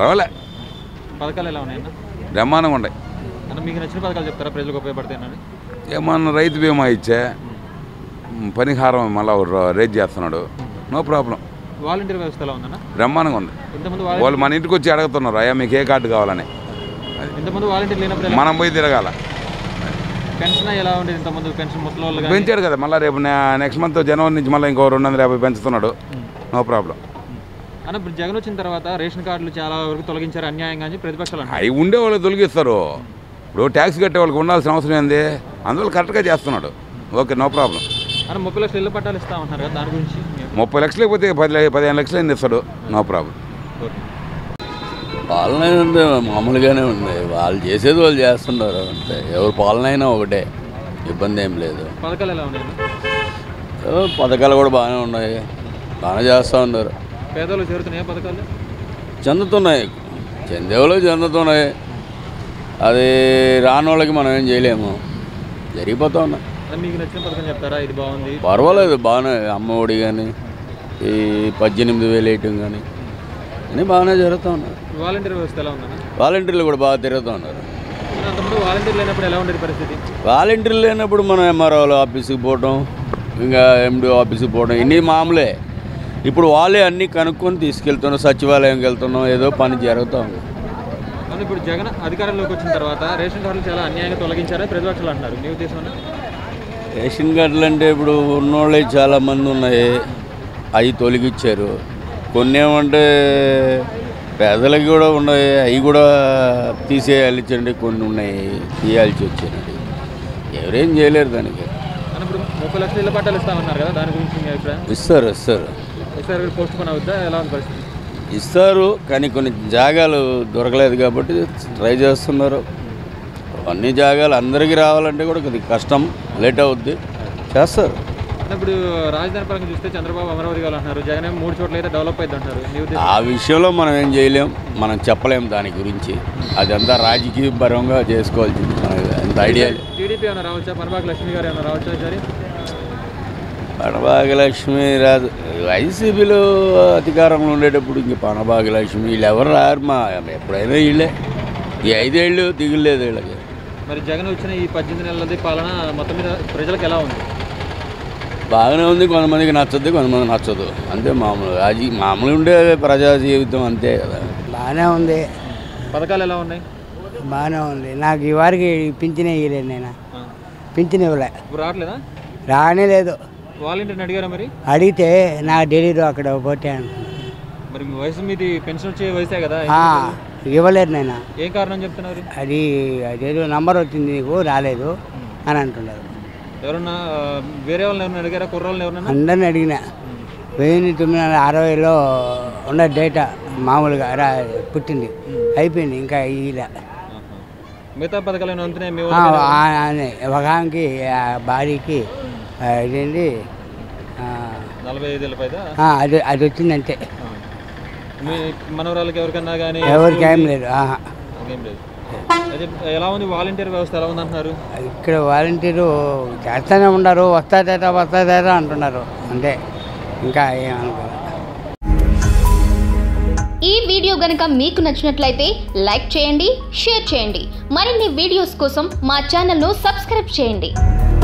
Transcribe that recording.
పర్వాలే పథకాలు ఎలా ఉన్నాయన్న బ్రహ్మాండంగా ఉన్నాయి అన్న మీకు నచ్చిన పథకాలు చెప్తారా ప్రజలకు ఉపయోగపడతాయని ఏమన్నా రైతు బీమా ఇచ్చే మ్, పనిహారం మళ్ళీ రేట్ చేస్తున్నాడు నో ప్రాబ్లం వాలంటీర్ వ్యవస్థ ఎలా ఉందన్న బ్రహ్మాండంగా ఉంది ఇంతమంది వాళ్ళు మన ఇంటికి వచ్చి అడుగుతున్నారు అయ్యా మీకు ఏ కార్డు కావాలని ఇంతమంది వాలంటీర్ లేనప్పుడు ఎలా- మనం పోయి తిరగాల పెన్షన్ ఎలా ఉండేది ఇంతమంది పెన్షన్ ముసలి వాళ్ళు కానీ పెంచాడు కదా మళ్ళీ రేపు నెక్స్ట్ మంత్ జనవరి నుంచి మళ్ళీ ఇంకో రెండు వందల యాభై పెంచుతున్నాడు నో ప్రాబ్లం అన్న ఇప్పుడు జగన్ వచ్చిన తర్వాత రేషన్ కార్డులు చాలా వరకు తొలగించారు అన్యాయంగా అని ప్రతిపక్షాలు అంటారు అవి ఉండే వాళ్ళు తొలగిస్తారు ఇప్పుడు ట్యాక్స్ కట్టే వాళ్ళకి ఉండాల్సిన అవసరం ఏంది అందువల్ల కరెక్ట్గా చేస్తున్నాడు ఓకే నో ప్రాబ్లం అన్న ముప్పై లక్షలు ఇల్లు పట్టాలు ఇస్తా ఉంటున్నారు కదా దాని గురించి మీ- ముప్పై లక్షలు పోతే పది లక్ష- పదిహేను లక్షలు ఎన్ని ఇస్తాడు నో ప్రాబ్లం ఓకే. పాలన అంటే మామూలుగానే ఉంది వాళ్ళు చేసేది వాళ్ళు చేస్తున్నారు అంతే ఎవరు పాలన అయినా ఒకటే ఇబ్బంది ఏం లేదు పథకాలు ఎలా ఉన్నాయన్న ఏదో పథకాలు కూడా బాగానే ఉన్నాయి బాగానే చేస్తూ ఉన్నారు పేదలు చేరుతున్నాయి పథకాలు చెందుతున్నాయి చెందేవాళ్ళు చెందుతున్నాయి అది రాని వాళ్ళకి మనం ఏం చేయలేము జరిగిపోతూ ఉన్నాయి అన్న మీకు నచ్చిన పథకం చెప్తారా ఇది బాగుంది పర్వాలేదు బాగానే అమ్మ ఒడి కానీ ఈ పద్దెనిమిది వేలు వేయటం కానీ అన్నీ బాగానే జరుగుతూ ఉన్నాయి వాలంటీర్ వ్యవస్థ ఎలా ఉందన్న వాలంటీర్లు కూడా బాగా తిరుగుతూ ఉన్నారు అన్న, అంతకుముందు వాలంటీర్ లేనప్పుడు ఎలా ఉండేది పరిస్థితి వాలంటీర్లు లేనప్పుడు మనం ఎంఆర్ఓల ఆఫీస్కి పోవటం ఇంకా ఎండిఓ ఆఫీస్కి పోవడం ఇన్ని మామూలే ఇప్పుడు వాళ్ళే అన్నీ కనుక్కొని తీసుకెళ్తున్నాం సచివాలయంకి వెళ్తున్నాం ఏదో పని జరుగుతూ ఉంది కానీ ఇప్పుడు జగన్ అధికారంలోకి వచ్చిన తర్వాత రేషన్ కార్డులు చాలా అన్యాయంగా తొలగించారని ప్రతిపక్షాలు అంటున్నారు మీ ఉద్దేశం అన్న? రేషన్ కార్డులు అంటే ఇప్పుడు ఉన్నోళ్ళే చాలామంది ఉన్నాయి అవి తొలగించారు కొన్ని ఏమంటే పేదలకి కూడా ఉన్నాయి అవి కూడా తీసేయాల్సిండి కొన్ని ఉన్నాయి తీయాల్సి వచ్చినవి ఎవరేం చేయలేరు దానికి అన్న ఇప్పుడు ముప్పై లక్షలు ఇల్లు పట్టాలు ఇస్తామన్నారు కదా దాని గురించి మీ అభిప్రాయం ఇస్తారు ఇస్తారు ఈసారి పోస్ట్ పోన్ అవుద్దా ఎలా ఉంది పరిస్థితి ఇస్తారు కానీ కొన్ని జాగాలు దొరకలేదు కాబట్టి ట్రై చేస్తున్నారు అన్ని జాగాలు అందరికీ రావాలంటే కూడా కొద్దిగా కష్టం లేట్ అవుద్ది చేస్తారు అన్న ఇప్పుడు రాజధాని పరంగా చూస్తే చంద్రబాబు అమరావతి కావాలి అంటున్నారు జగన్ ఏమో మూడు చోట్ల అయితే డెవలప్ అయింది అంటారు మీ ఉద్దేశం ఆ విషయంలో మనం ఏం చేయలేం మనం చెప్పలేం దాని గురించి అదంతా రాజకీయ పరంగా చేసుకోవాల్సింది మనకి అంత ఐడియా లేదు. టీడీపీ ఏమైనా రావచ్చా పనబాక లక్ష్మి గారు ఏమైనా రావచ్చా ఈసారి పనభాగ్యలక్ష్మి రాదు వైసీపీలో అధికారంలో ఉండేటప్పుడు ఇంక పనభాగ్యలక్ష్మి వీళ్ళు ఎవరు రారు మా ఎప్పుడైనా వీళ్ళే ఈ ఐదేళ్ళు దిగులేదు వీళ్ళకి మరి జగన్ వచ్చిన ఈ పద్దెనిమిది నెలలది పాలన మొత్తం మీద ప్రజలకు ఎలా ఉంది బాగానే ఉంది కొంతమందికి నచ్చదు కొంతమంది నచ్చదు అంతే మామూలు అది మామూలు ఉండే ప్రజా జీవితం అంతే కదా బాగానే ఉంది పథకాలు ఎలా ఉన్నాయి బాగానే ఉంది నాకు ఈ వారికి పింఛన్ ఇవ్వలేదు నేను ఆ. పింఛన్ ఇవ్వలే ఇప్పుడు రావట్లేదా రానే లేదు వాలంటీర్ని అడిగారా మరి అడిగితే నా ఢిల్లీలో అక్కడ పోతే మరి మీ వయసు మీది పెన్షన్ వచ్చే వయసే కదా ఇవ్వలేదు నేను ఏం కారణం చెప్తున్నారు అది అదేదో నంబర్ వచ్చింది నీకు రాలేదు అని అంటున్నారు ఎవరన్నా ఆ, వేరే వాళ్ళని ఎవరైనా అడిగారా కుర్రోళ్ళని ఎవరన్నా అందరిని అడిగిన వెయ్యి తొమ్మిది వందల అరవైలో ఉన్న డేటా మామూలుగా రా పుట్టింది అయిపోయింది ఇంకా ఇలా మిగతా పథకాలు ఏమైనా అందుతున్నాయి మీ ఆ, ఊళ్ళో? ఆ, అదే. ఒక ఆమెకి ఆ భార్యకి ఆ, ఇదేంటి ఆ, నలభై ఐదేళ్ళ పైదా ఆ, అది అది వచ్చిందంటే మీ మనవరాలకి ఎవరికన్నా కానీ ఎవరికి ఏం లేదు ఆహా. ఏం లేదు అదే ఎలా ఉంది వాలంటీర్ వ్యవస్థ ఎలా ఉంది అంటున్నారు ఇక్కడ వాలంటీరు చేస్తూనే ఉన్నారు వస్తాదట వస్తాదట అంటున్నారు అంతే ఇంకా ఏమనుకో ఈ వీడియో గనక మీకు నచ్చినట్లయితే లైక్ చేయండి షేర్ చేయండి మరిన్ని వీడియోస్ కోసం మా ఛానల్ను సబ్స్క్రైబ్ చేయండి